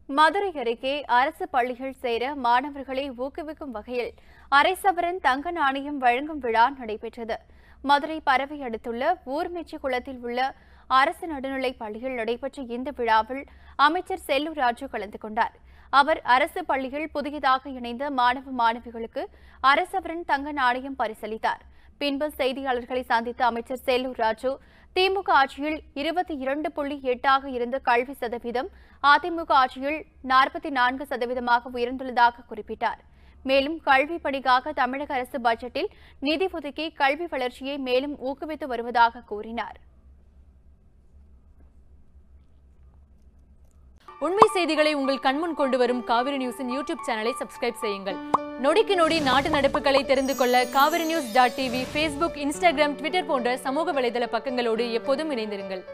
மதுரை அருகே அரசு பள்ளிகள் சேர மாணவர்களை ஊக்குவிக்கும் வகையில் அரை சவரன் தங்க நாணயம் வழங்கும் விழா நடைபெற்றது மதுரை பறவை அடுத்துள்ள ஊர்மெச்சி குளத்தில் உள்ள அரசு நடுநிலைப் பள்ளியில் நடைபெற்ற இந்த விழாவில் அமைச்சர் செல்லூர் ராஜு கலந்து கொண்டார் அவர் அரசு பள்ளியில் புதியதாக இணைந்த மாணவ மாணவிகளுக்கு அரசவரன் தங்க நாணயம் பரிசளித்தார் பின்பு செய்தியாளர்களை சந்தித்த அமைச்சர் செல்லூர் ராஜு திமுக ஆட்சியில் இருபத்தி இரண்டு புள்ளி எட்டாக இருந்த கல்வி சதவீதம் அதிமுக ஆட்சியில் நாற்பத்தி நான்கு சதவீதமாக உயர்ந்துள்ளதாக குறிப்பிட்டார் மேலும் கல்வி பணிக்காக தமிழக அரசு பட்ஜெட்டில் நிதி ஒதுக்கி கல்வி வளர்ச்சியை மேலும் ஊக்குவித்து வருவதாக கூறினார் உண்மை செய்திகளை உங்கள் கண்முன் கொண்டு வரும் காவிரி நியூஸின் யூடியூப் சேனலை சப்ஸ்கிரைப் செய்யுங்கள் நொடிக்கு நொடி நாட்டு நடப்புகளை தெரிந்து கொள்ள Kaveri news dot TV Facebook Instagram Twitter போன்ற சமூக வலைதள பக்கங்களோடு எப்போதும் இணைந்திருங்கள்